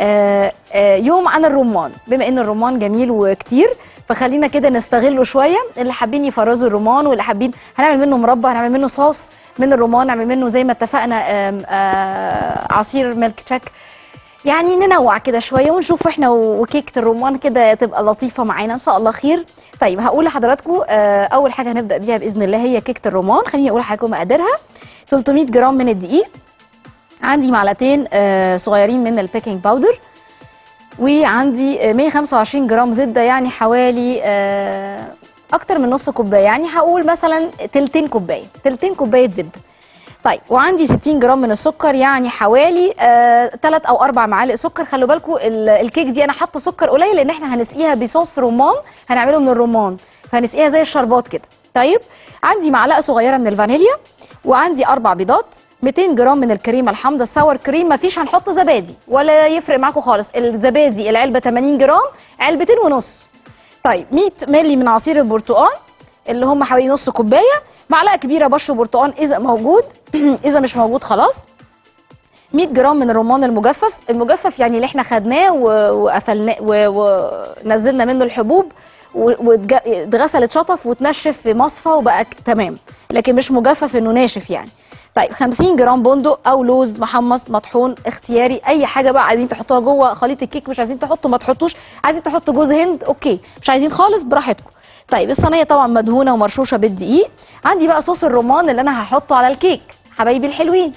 آه، آه، يوم عن الرمان بما ان الرمان جميل وكتير فخلينا كده نستغله شويه اللي حابين يفرزوا الرمان واللي حابين هنعمل منه مربى هنعمل منه صوص من الرمان نعمل منه زي ما اتفقنا آم، آه، عصير ميلك تشيك يعني ننوع كده شويه ونشوف احنا و- وكيكه الرمان كده تبقى لطيفه معانا ان شاء الله خير طيب هقول لحضراتكم آه، اول حاجه هنبدا بيها باذن الله هي كيكه الرمان خليني اقول لحضراتكم مقاديرها 300 جرام من الدقيق عندي معلقتين آه، صغيرين من البيكنج باودر وعندي آه، 125 جرام زبده يعني حوالي آه، اكتر من نص كوبايه يعني هقول مثلا تلتين كوبايه تلتين كوبايه زبده طيب وعندي 60 جرام من السكر يعني حوالي آه 3 او 4 معالق سكر خلوا بالكم ال- الكيك دي انا حاطه سكر قليل لان احنا هنسقيها بصوص رمان هنعمله من الرمان فهنسقيها زي الشربات كده طيب عندي معلقه صغيره من الفانيليا وعندي اربع بيضات 200 جرام من الكريمه الحامضه الساور كريم مفيش هنحط زبادي ولا يفرق معاكم خالص الزبادي العلبه 80 جرام علبتين ونص طيب 100 مللي من عصير البرتقال اللي هم حوالي نص كوبايه معلقه كبيره بشر برتقال اذا موجود اذا مش موجود خلاص 100 جرام من الرمان المجفف المجفف يعني اللي احنا خدناه و- وقفلناه و- ونزلنا منه الحبوب و- واتج- اتغسل اتشطف وتنشف في مصفى وبقى ك- تمام لكن مش مجفف انه ناشف يعني طيب 50 جرام بندق او لوز محمص مطحون اختياري اي حاجه بقى عايزين تحطوها جوه خليط الكيك مش عايزين تحطوا ما تحطوش عايزين تحطوا جوز هند اوكي مش عايزين خالص براحتكم طيب الصينيه طبعا مدهونه ومرشوشه بالدقيق عندي بقى صوص الرمان اللي انا هحطه على الكيك حبايبي الحلوين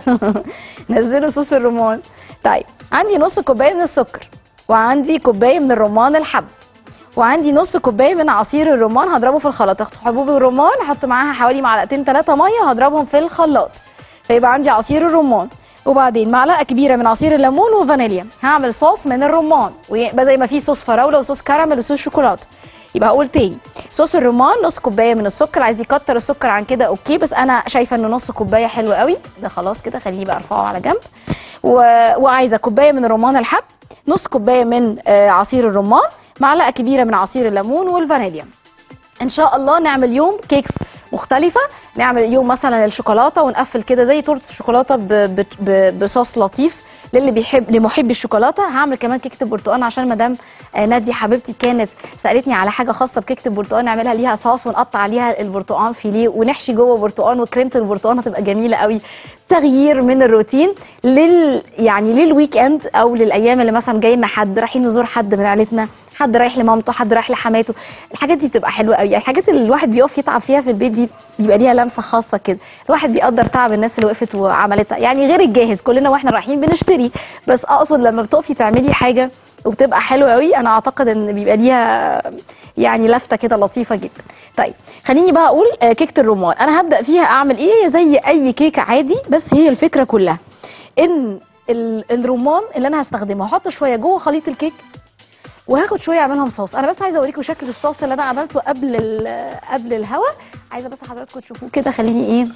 نزلوا صوص الرمان طيب عندي نص كوبايه من السكر وعندي كوبايه من الرمان الحب وعندي نص كوبايه من عصير الرمان هضربه في الخلاط اخد حبوب الرمان احط معاها حوالي معلقتين ثلاثه ميه هضربهم في الخلاط فيبقى عندي عصير الرمان وبعدين معلقه كبيره من عصير الليمون وفانيليا هعمل صوص من الرمان ويبقى زي ما في صوص فراوله وصوص كراميل وصوص شوكولاته يبقى هقول تاني صوص الرمان نص كوبايه من السكر عايز يكتر السكر عن كده اوكي بس انا شايفه ان نص كوبايه حلو قوي ده خلاص كده خليني بقى ارفعه على جنب و... وعايزه كوبايه من الرمان الحب نص كوبايه من آه، عصير الرمان معلقه كبيره من عصير الليمون والفانيليا ان شاء الله نعمل يوم كيكس مختلفة نعمل يوم مثلا الشوكولاتة ونقفل كده زي تورتة الشوكولاتة ب- ب- ب- بصوص لطيف للي بيحب لمحبي الشوكولاته هعمل كمان كيكه البرتقال عشان مدام آه، ناديه حبيبتي كانت سالتني على حاجه خاصه بكيكه البرتقال نعملها ليها صوص ونقطع عليها البرتقال فيليه ونحشي جوه برتقال وكريمه البرتقال هتبقى جميله قوي تغيير من الروتين لل يعني للويك اند او للايام اللي مثلا جاي لنا حد رايحين نزور حد من عيلتنا حد رايح لمامته حد رايح لحماته الحاجات دي بتبقى حلوه قوي يعني الحاجات اللي الواحد بيقف يتعب فيها في البيت دي بيبقى ليها لمسه خاصه كده الواحد بيقدر تعب الناس اللي وقفت وعملتها يعني غير الجاهز كلنا واحنا رايحين بنشتري بس اقصد لما بتقفي تعملي حاجه وبتبقى حلوه قوي انا اعتقد ان بيبقى ليها يعني لفته كده لطيفه جدا طيب خليني بقى اقول آه، كيكه الرمان انا هبدا فيها اعمل ايه زي اي كيكه عادي بس هي الفكره كلها ان ال- الرمان اللي انا هستخدمه هحط شويه جوه خليط الكيك وهاخد شويه اعملهم صوص انا بس عايزه اوريكم شكل الصوص اللي انا عملته قبل ال- قبل الهوا عايزه بس حضراتكم تشوفوه كده خليني ايه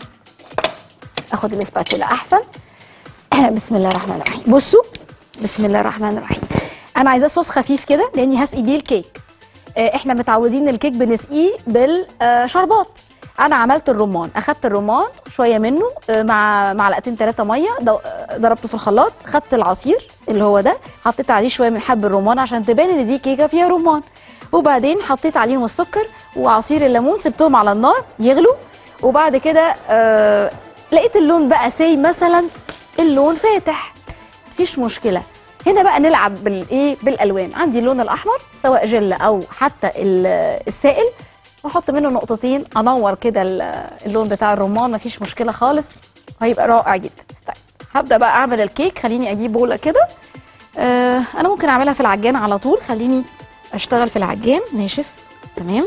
اخد الاسباتولا احسن بسم الله الرحمن الرحيم بصوا بسم الله الرحمن الرحيم انا عايزاه صوص خفيف كده لاني هسقي بيه الكيك آه، احنا متعودين الكيك بنسقيه بالشربات انا عملت الرمان اخدت الرمان شويه منه آه، مع معلقتين ثلاثه ميه دو- آه، ضربته في الخلاط خدت العصير اللي هو ده حطيت عليه شويه من حب الرمان عشان تبان ان دي كيكه فيها رمان وبعدين حطيت عليهم السكر وعصير الليمون سبتهم على النار يغلوا وبعد كده آه لقيت اللون بقى سي مثلا اللون فاتح مفيش مشكله هنا بقى نلعب بالايه بالالوان عندي اللون الاحمر سواء جل او حتى ال- السائل واحط منه نقطتين انور كده ال- اللون بتاع الرمان مفيش مشكله خالص وهيبقى رائع جدا طيب هبدا بقى اعمل الكيك خليني اجيب بوله كده آه انا ممكن اعملها في العجان على طول خليني اشتغل في العجان ناشف تمام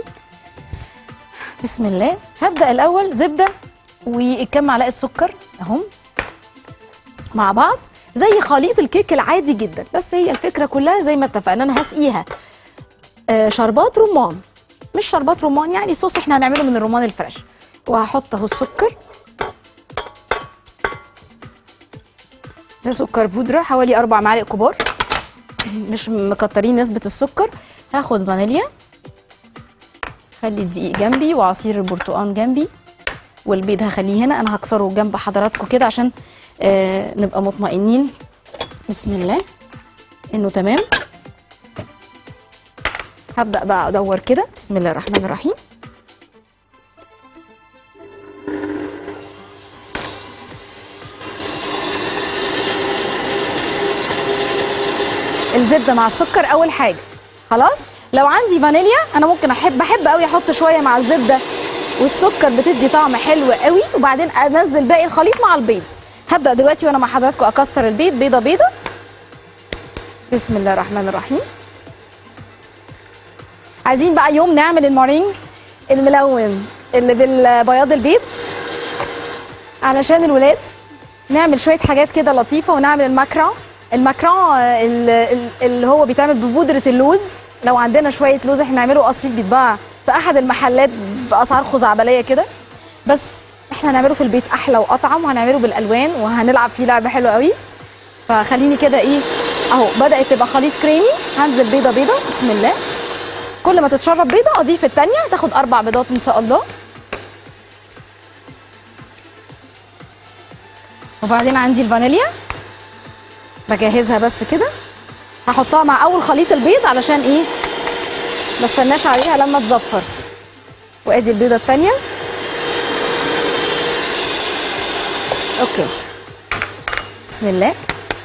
بسم الله هبدا الاول زبده وكم معلقه سكر اهم مع بعض زي خليط الكيك العادي جدا بس هي الفكره كلها زي ما اتفقنا انا هسقيها آه شربات رمان مش شربات رمان يعني صوص احنا هنعمله من الرمان الفريش وهحط اهو السكر ده سكر بودره حوالي اربع معالق كبار مش مكترين نسبه السكر هاخد فانيليا خلي الدقيق جنبي وعصير البرتقال جنبي والبيض هخليه هنا انا هكسره جنب حضراتكم كده عشان آه نبقى مطمئنين بسم الله انه تمام هبدا بقى ادور كده بسم الله الرحمن الرحيم الزبده مع السكر اول حاجه خلاص لو عندي فانيليا انا ممكن احب احب قوي احط شويه مع الزبده والسكر بتدي طعم حلو قوي وبعدين انزل باقي الخليط مع البيض هبدا دلوقتي وانا مع حضراتكم اكسر البيض بيضه بيضه بسم الله الرحمن الرحيم عايزين بقى يوم نعمل المارينج الملون اللي بالبياض البيض علشان الولاد نعمل شويه حاجات كده لطيفه ونعمل الماكرون الماكرون آه، ال- ال- اللي هو بيتعمل ببودره اللوز لو عندنا شويه لوز احنا نعمله اصلي بيتباع في احد المحلات باسعار خزعبليه كده بس احنا هنعمله في البيت احلى واطعم وهنعمله بالالوان وهنلعب فيه لعبه حلوه قوي فخليني كده ايه اهو بدات تبقى خليط كريمي هنزل بيضه بيضه بسم الله كل ما تتشرب بيضه اضيف الثانيه تاخد اربع بيضات ان شاء الله وبعدين عندي الفانيليا بجهزها بس كده هحطها مع اول خليط البيض علشان ايه ما استناش عليها لما تزفر وادي البيضه الثانيه اوكي بسم الله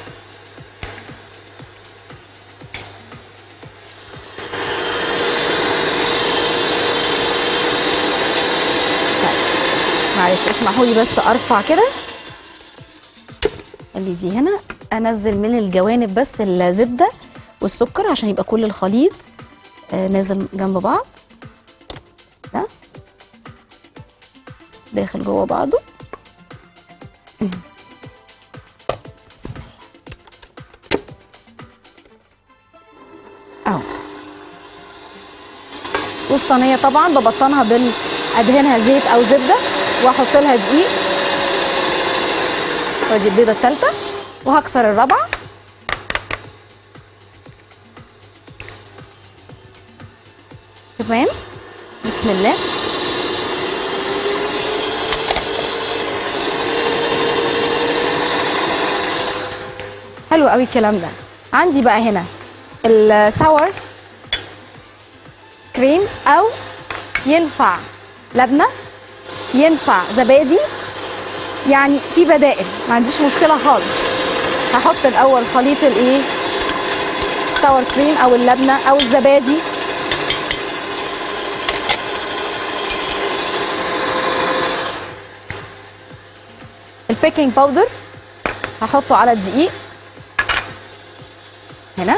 طيب، معلش اسمحوا لي بس ارفع كده اللي دي هنا انزل من الجوانب بس الزبده والسكر عشان يبقى كل الخليط آه، نازل جنب بعض ده داخل جوه بعضه مم. بسم الله اهو والصينيه طبعا ببطنها بال ادهنها زيت او زبده واحط لها دقيق وادي البيضه الثالثه وهكسر الرابعه تمام بسم الله حلو قوي الكلام ده عندي بقى هنا الساور كريم او ينفع لبنه ينفع زبادي يعني في بدائل ما عنديش مشكله خالص هحط الاول خليط الايه الساور كريم او اللبنه او الزبادي البيكنج باودر هحطه على الدقيق هنا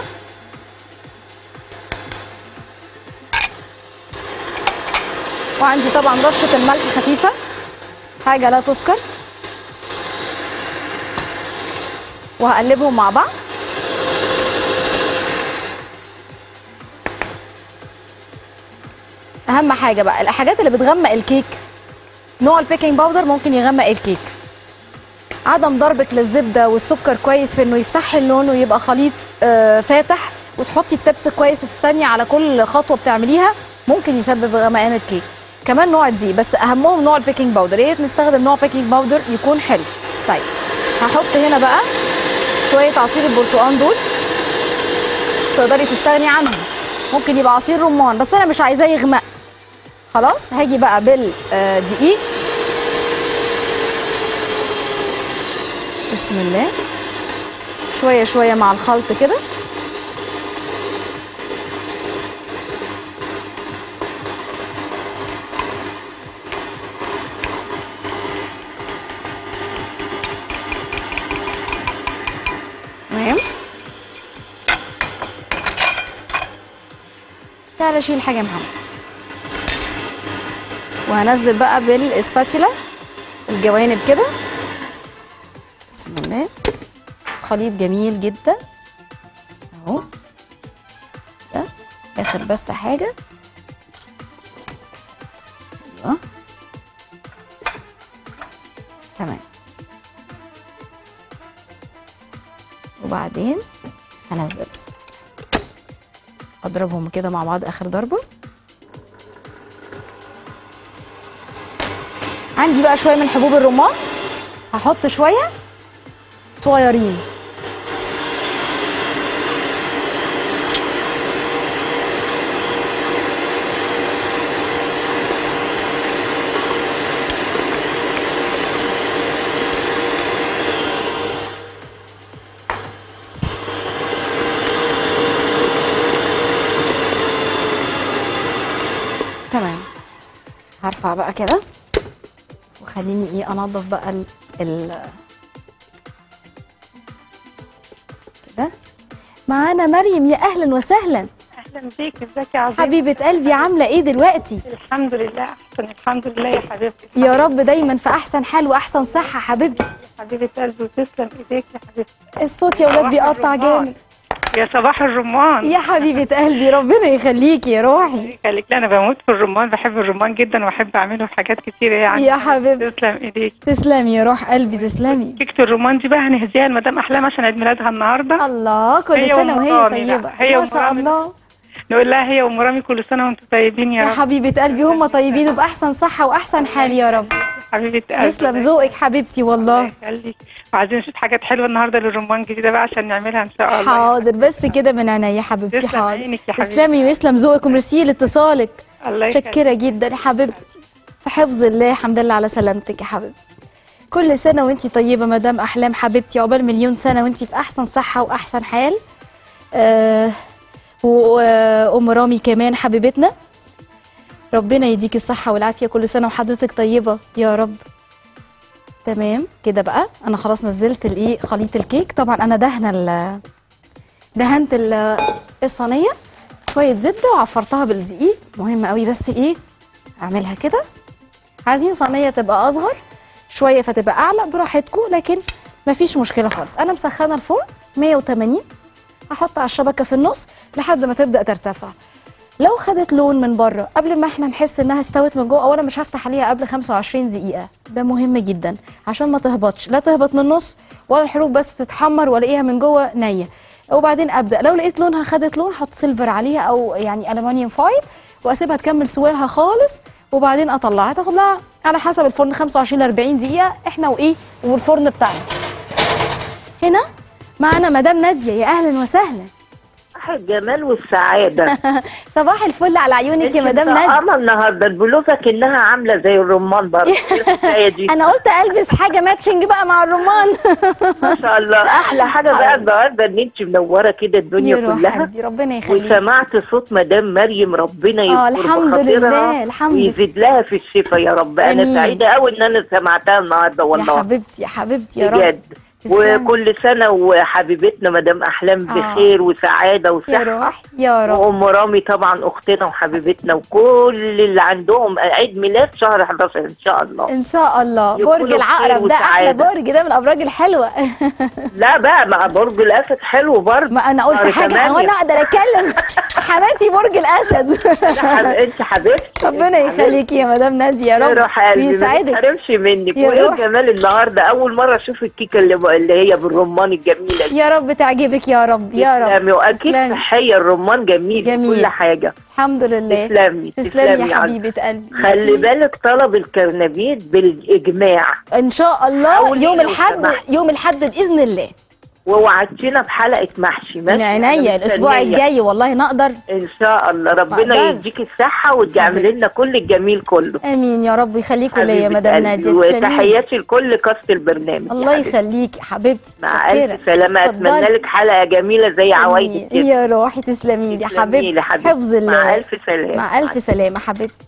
وعندي طبعا رشه الملح خفيفه حاجه لا تذكر وهقلبهم مع بعض اهم حاجه بقى الحاجات اللي بتغمق الكيك نوع البيكنج باودر ممكن يغمق الكيك عدم ضربك للزبده والسكر كويس في انه يفتح اللون ويبقى خليط آه، فاتح وتحطي التبس كويس وتستني على كل خطوه بتعمليها ممكن يسبب غمقان الكيك كمان نوع دي بس اهمهم نوع البيكنج باودر يا ريت نستخدم نوع بيكنج باودر يكون حلو طيب هحط هنا بقى شويه عصير البرتقال دول تقدري تستغني عنهم ممكن يبقى عصير رمان بس انا مش عايزاه يغمق خلاص هاجي بقى بالدقيق بسم الله شويه شويه مع الخلط كده تمام تعالى شيل حاجه يا محمد وهنزل بقى بالاسباتيولا الجوانب كده بسم الله خليط جميل جدا اهو ده اخر بس حاجه ايوه تمام وبعدين هنزل بس اضربهم كده مع بعض اخر ضربه عندي بقى شويه من حبوب الرمان هحط شويه صغيرين هرفع بقى كده وخليني ايه انضف بقى ال, ال... كده معانا مريم يا اهلا وسهلا اهلا بيك ازيك يا عظيم حبيبه قلبي عامله ايه دلوقتي الحمد لله احسن الحمد لله يا حبيبتي يا رب دايما في احسن حال واحسن صحه حبيبتي حبيبه قلبي وتسلم ايديك يا حبيبتي الصوت يا ولاد صباح بيقطع الرمان. جامد يا صباح الرمان يا حبيبه قلبي ربنا يخليكي يا روحي خليك لا انا بموت في الرمان بحب الرمان جدا واحب اعمله في حاجات كتيره يعني يا حبيبتي. تسلم ايديك تسلمي يا روح قلبي تسلمي كيكه الرمان دي بقى هنهديها لمدام احلام عشان عيد ميلادها النهارده الله كل هي سنه وهي ومرامي، لا، طيبه هي ما شاء ومرامي. الله نقول لها هي ومرامي كل سنه وانتم طيبين يا يا رب حبيبه قلبي هم طيبين وباحسن صحه واحسن حال يا رب حبيبه قلبي يسلم ذوقك حبيبتي والله الله يخليك وعايزين نشوف حاجات حلوه النهارده للرمان جديده بقى عشان نعملها ان شاء الله حاضر بس كده من عينيا حبيبتي تسلم حاضر عينك يا حبيبتي. تسلمي ويسلم ذوقك وميرسي لاتصالك الله يخليك متشكره جدا يا حبيبتي في حفظ الله الحمد لله على سلامتك يا حبيبتي كل سنه وانتي طيبه مدام احلام حبيبتي عقبال مليون سنه وانتي في احسن صحه واحسن حال آه وام رامي كمان حبيبتنا ربنا يديكي الصحه والعافيه كل سنه وحضرتك طيبه يا رب تمام كده بقى انا خلاص نزلت الايه خليط الكيك طبعا انا دهنه ال- دهنت ال- الصينيه شويه زبده وعفرتها بالدقيق مهم قوي بس ايه اعملها كده عايزين صينيه تبقى اصغر شويه فتبقى اعلى براحتكم لكن مفيش مشكله خالص انا مسخنه الفرن 180 هحط على الشبكه في النص لحد ما تبدا ترتفع لو خدت لون من بره قبل ما احنا نحس انها استوت من جوه اولا مش هفتح عليها قبل 25 دقيقه ده مهم جدا عشان ما تهبطش لا تهبط من النص ولا الحروف بس تتحمر والاقيها من جوه نيه وبعدين ابدا لو لقيت لونها خدت لون احط سيلفر عليها او يعني الومنيوم فويل واسيبها تكمل سواها خالص وبعدين اطلعها تاخد لها على حسب الفرن 25 ل 40 دقيقه احنا وايه والفرن بتاعنا هنا معانا مدام ناديه يا اهلا وسهلا صباح الجمال والسعادة صباح الفل على عيونك يا انت مدام ناديه مطقمة النهاردة البلوزة كأنها عاملة زي الرمان برضه ايه الحكاية دي انا قلت البس حاجه ماتشنج بقى مع الرمان ما شاء الله أحلى حاجة بقى النهاردة إن أنت منورة كده الدنيا يروح كلها قلبي ربنا يخليك وسمعت صوت مدام مريم ربنا اه يستر الحمد بخاطرها لله الحمد لله ويزيد لها في الشفاء يا رب أنا آمين. سعيدة قوي إن أنا سمعتها النهاردة يا والله حبيبتي يا حبيبتي يا رب بجد تسلمي. وكل سنة وحبيبتنا مدام أحلام آه. بخير وسعادة يا وصحة روح يا رب وام رامي طبعا اختنا وحبيبتنا وكل اللي عندهم عيد ميلاد شهر 11 ان شاء الله ان شاء الله يكونوا برج بخير العقرب ده احلى وسعادة. برج ده من الابراج الحلوه لا بقى مع برج الاسد حلو برضه ما انا قلت شهر حاجه تمانية. هو انا اقدر اتكلم حماتي برج الاسد لا، حب- انت حبيبتي ربنا يخليكي يا مدام ناديه يا رب روح قلبي ما ويسعدك تحرمش منك يا وايه روح. الجمال النهارده اول مره اشوف الكيكه اللي, اللي هي بالرمان الجميله دي يا رب تعجبك يا رب يا رب تسلمي واكيد تسلمي. صحيه الرمان جميل, جميل. كل حاجه الحمد لله تسلمي تسلمي يا عز- حبيبه قلبي خلي ميرسي. بالك طلب الكرنبيت بالاجماع ان شاء الله حاولي يوم لو الاحد سمحت. يوم الاحد باذن الله ووعدتينا بحلقه محشي من ماشي عينيا أنا الاسبوع مستنية. الجاي والله نقدر ان شاء الله ربنا أقدر. يديك الصحه وتعمل حبيبتي. لنا كل الجميل كله امين يا رب يخليكوا ليا يا حبيبة مدام قلبي. ناديه تسلمي وتحياتي لكل كاست البرنامج يا الله حبيبتي. يخليكي حبيبتي مع متشكرة. الف سلامه اتمنى اتفضلي. لك حلقه جميله زي عوايد آمين. الدنيا يا روحي تسلمي لي تسلمي حبيبتي لي حبيبتي. حفظ الله مع الف سلامه مع الف سلامه حبيبتي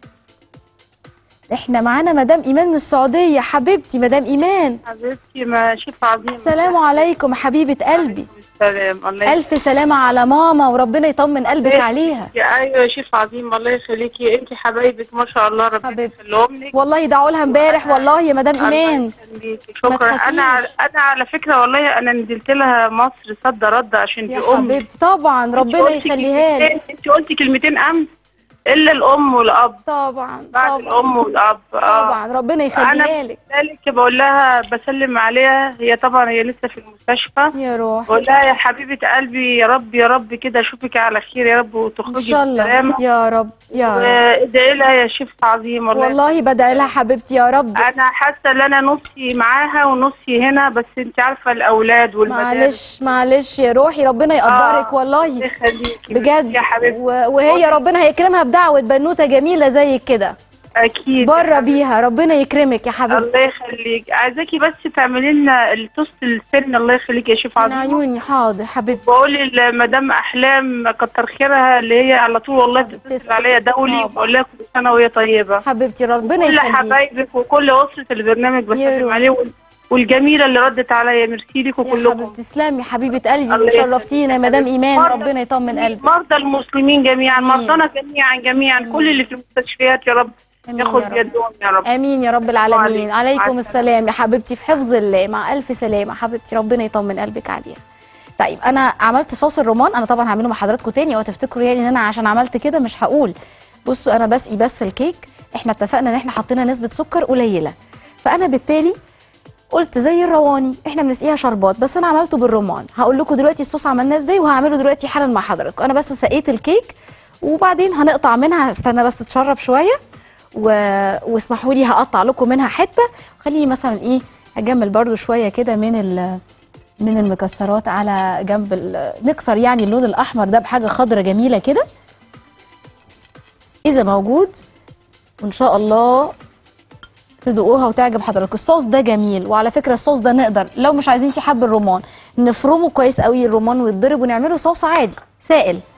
احنا معانا مدام ايمان من السعوديه حبيبتي مدام ايمان حبيبتي ما شيف عظيم السلام عليكم حبيبه قلبي السلام الله الف سلامه على ماما وربنا يطمن قلبك عليها يا ايوه يا شيف عظيم الله يخليكي انت حبايبك ما شاء الله ربنا حبيبتي. يخليهم لك والله دعوا لها امبارح والله يا مدام ايمان الله يخليكي شكرا تخافيش. انا على- انا على فكره والله انا نزلت لها مصر صد رد عشان يا دي امي حبيبتي طبعا انت ربنا قلتي يخليها لك كلمتين- انت قلتي كلمتين امس الا الام والاب طبعا بعد طبعا الام والاب اه طبعا ربنا يخليها لك ذلك بقول لها بسلم عليها هي طبعا هي لسه في المستشفى يا روح بقول لها يا حبيبه قلبي يا رب يا رب كده اشوفك على خير يا رب ان وتخرجي شاء الله بالسلامه يا رب يا رب وادعي لها يا شيف عظيم والله والله بدعي لها حبيبتي يا رب انا حاسه ان انا نصي معاها ونصي هنا بس انت عارفه الاولاد والمدارس معلش معلش يا روحي ربنا يقدرك آه. والله يخليكي بجد يا حبيبتي و- وهي ربنا هيكرمها بدعوة بنوتة جميلة زيك كده اكيد بره بيها ربنا يكرمك يا حبيبتي الله يخليك عايزاكي بس تعملي لنا التوست السن الله يخليك يا شيف من عظيم عيوني حاضر حبيبتي بقول لمدام احلام كتر خيرها اللي هي على طول والله بتتصل تسلم. عليا دولي طبعا. بقول لها كل سنه وهي طيبه حبيبتي ربنا كل يخليك حبايبك وكل اسره البرنامج يا بسلم روح. عليه وال- والجميله اللي ردت عليا ميرسي لك يا وكلكم حبيبتي تسلمي حبيبه قلبي الله وشرفتينا يا يخليك. مدام ايمان مرضى ربنا يطمن قلبك مرضى المسلمين جميعا آمين. مرضانا جميعا جميعا كل اللي في المستشفيات يا رب آمين يا ياخد رب. بيدهم يا رب امين يا رب العالمين وعليكم. مع عليكم السلامة. السلام يا حبيبتي في حفظ الله مع الف سلامه حبيبتي ربنا يطمن قلبك عليها طيب انا عملت صوص الرومان انا طبعا هعمله مع حضراتكم تاني وتفتكروا يعني ان انا عشان عملت كده مش هقول بصوا انا بسقي بس الكيك احنا اتفقنا ان احنا حطينا نسبه سكر قليله فانا بالتالي قلت زي الرواني احنا بنسقيها شربات بس انا عملته بالرمان هقول لكم دلوقتي الصوص عملناه ازاي وهعمله دلوقتي حالا مع حضراتكم انا بس سقيت الكيك وبعدين هنقطع منها استنى بس تتشرب شويه و... واسمحوا لي هقطع لكم منها حته خليني مثلا ايه اجمل برضو شويه كده من ال... من المكسرات على جنب ال... نكسر يعني اللون الاحمر ده بحاجه خضرة جميله كده اذا موجود وان شاء الله تدوقوها وتعجب حضراتكم الصوص ده جميل وعلى فكره الصوص ده نقدر لو مش عايزين فيه حب الرمان نفرمه كويس قوي الرمان ويتضرب ونعمله صوص عادي سائل